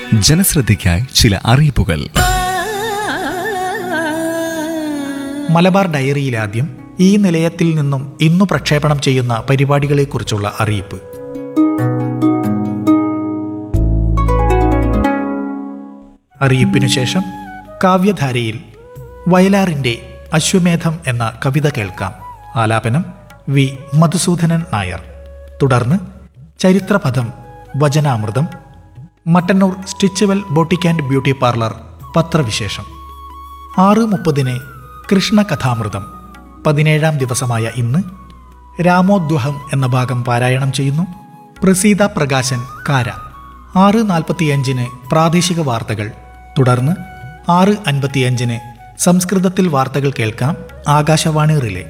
ജനശ്രദ്ധയ്ക്കായി ചില അറിയിപ്പുകൾ മലബാർ ഡയറിയിലാദ്യം ഈ നിലയത്തിൽ നിന്നും ഇന്നു പ്രക്ഷേപണം ചെയ്യുന്ന പരിപാടികളെക്കുറിച്ചുള്ള അറിയിപ്പ് അറിയിപ്പിനു ശേഷം കാവ്യധാരയിൽ വയലാറിൻ്റെ അശ്വമേധം എന്ന കവിത കേൾക്കാം ആലാപനം വി മധുസൂദനൻ നായർ തുടർന്ന് ചരിത്രപഥം വചനാമൃതം Mattannur Stitchwell boutique and beauty parlour പത്രവിശേഷം ആറ് മുപ്പതിന് കൃഷ്ണകഥാമൃതം പതിനേഴാം ദിവസമായ ഇന്ന് രാമോദ്വഹം എന്ന ഭാഗം പാരായണം ചെയ്യുന്നു പ്രസീത പ്രകാശൻ കാര ആറ് നാൽപ്പത്തിയഞ്ചിന് പ്രാദേശിക വാർത്തകൾ തുടർന്ന് ആറ് അൻപത്തിയഞ്ചിന് സംസ്കൃതത്തിൽ വാർത്തകൾ കേൾക്കാം ആകാശവാണി റിലേ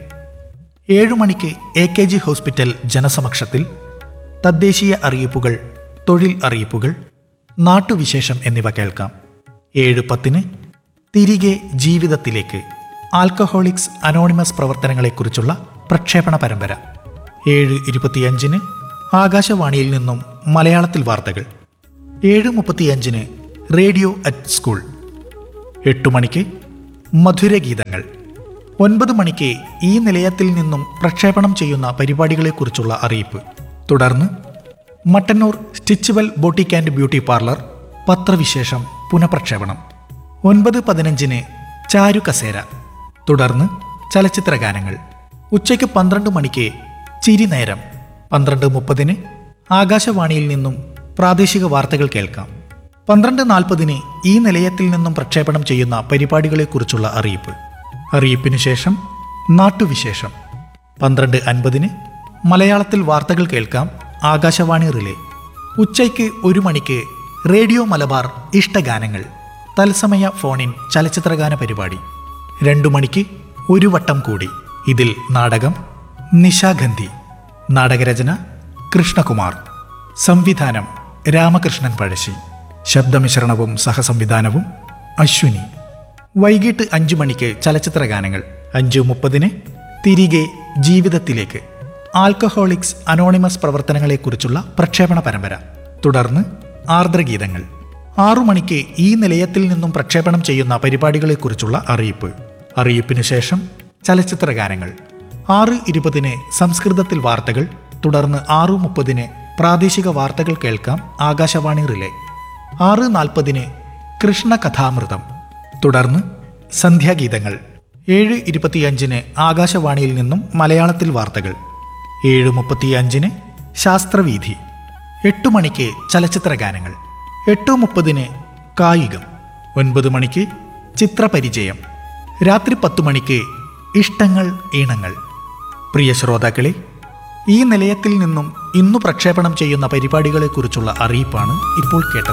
ഏഴു മണിക്ക് എ കെ ജി ഹോസ്പിറ്റൽ ജനസമക്ഷത്തിൽ തദ്ദേശീയ അറിയിപ്പുകൾ തൊഴിൽ അറിയിപ്പുകൾ നാട്ടുവിശേഷം എന്നിവ കേൾക്കാം ഏഴ് പത്തിന് തിരികെ ജീവിതത്തിലേക്ക് ആൽക്കഹോളിക്സ് അനോണിമസ് പ്രവർത്തനങ്ങളെക്കുറിച്ചുള്ള പ്രക്ഷേപണ പരമ്പര ഏഴ് ഇരുപത്തിയഞ്ചിന് ആകാശവാണിയിൽ നിന്നും മലയാളത്തിൽ വാർത്തകൾ ഏഴ് മുപ്പത്തിയഞ്ചിന് റേഡിയോ അറ്റ് സ്കൂൾ എട്ടു മണിക്ക് മധുരഗീതങ്ങൾ ഒൻപത് മണിക്ക് ഈ നിലയത്തിൽ നിന്നും പ്രക്ഷേപണം ചെയ്യുന്ന പരിപാടികളെക്കുറിച്ചുള്ള അറിയിപ്പ് തുടർന്ന് Mattannur Stitchwell boutique and beauty parlour പത്രവിശേഷം പുനഃപ്രക്ഷേപണം ഒൻപത് പതിനഞ്ചിന് ചാരു കസേര തുടർന്ന് ചലച്ചിത്ര ഗാനങ്ങൾ ഉച്ചയ്ക്ക് പന്ത്രണ്ട് മണിക്ക് ചിരി നേരം പന്ത്രണ്ട് മുപ്പതിന് ആകാശവാണിയിൽ നിന്നും പ്രാദേശിക വാർത്തകൾ കേൾക്കാം പന്ത്രണ്ട് നാൽപ്പതിന് ഈ നിലയത്തിൽ നിന്നും പ്രക്ഷേപണം ചെയ്യുന്ന പരിപാടികളെക്കുറിച്ചുള്ള അറിയിപ്പ് അറിയിപ്പിനു ശേഷം നാട്ടുവിശേഷം പന്ത്രണ്ട് അൻപതിന് മലയാളത്തിൽ വാർത്തകൾ കേൾക്കാം ആകാശവാണി റിലേ ഉച്ചയ്ക്ക് ഒരു മണിക്ക് റേഡിയോ മലബാർ ഇഷ്ടഗാനങ്ങൾ തത്സമയ ഫോണിൻ ചലച്ചിത്രഗാന പരിപാടി രണ്ടു മണിക്ക് ഒരു വട്ടം കൂടി ഇതിൽ നാടകം നിശാഗന്ധി നാടകരചന കൃഷ്ണകുമാർ സംവിധാനം രാമകൃഷ്ണൻ പഴശ്ശി ശബ്ദമിശ്രണവും സഹസംവിധാനവും അശ്വിനി വൈകിട്ട് അഞ്ചു മണിക്ക് ചലച്ചിത്ര ഗാനങ്ങൾ അഞ്ചു മുപ്പതിന് തിരികെ ജീവിതത്തിലേക്ക് ആൽക്കഹോളിക്സ് അനോണിമസ് പ്രവർത്തനങ്ങളെക്കുറിച്ചുള്ള പ്രക്ഷേപണ പരമ്പര തുടർന്ന് ആർദ്രഗീതങ്ങൾ ആറു മണിക്ക് ഈ നിലയത്തിൽ നിന്നും പ്രക്ഷേപണം ചെയ്യുന്ന പരിപാടികളെക്കുറിച്ചുള്ള അറിയിപ്പ് അറിയിപ്പിനു ശേഷം ചലച്ചിത്ര ഗാനങ്ങൾ ആറ് ഇരുപതിന് സംസ്കൃതത്തിൽ വാർത്തകൾ തുടർന്ന് ആറു മുപ്പതിന് പ്രാദേശിക വാർത്തകൾ കേൾക്കാം ആകാശവാണി റിലേ ആറ് നാൽപ്പതിന് കൃഷ്ണകഥാമൃതം തുടർന്ന് സന്ധ്യാഗീതങ്ങൾ ഏഴ് ഇരുപത്തിയഞ്ചിന് ആകാശവാണിയിൽ നിന്നും മലയാളത്തിൽ വാർത്തകൾ ഏഴ് മുപ്പത്തിയഞ്ചിന് ശാസ്ത്രവീഥി എട്ടു മണിക്ക് ചലച്ചിത്ര ഗാനങ്ങൾ എട്ട് മുപ്പതിന് കായികം ഒൻപത് മണിക്ക് ചിത്രപരിചയം രാത്രി പത്തു മണിക്ക് ഇഷ്ടങ്ങൾ ഈണങ്ങൾ പ്രിയ ശ്രോതാക്കളെ ഈ നിലയത്തിൽ നിന്നും ഇന്നു പ്രക്ഷേപണം ചെയ്യുന്ന പരിപാടികളെക്കുറിച്ചുള്ള അറിയിപ്പാണ് ഇപ്പോൾ കേട്ടത്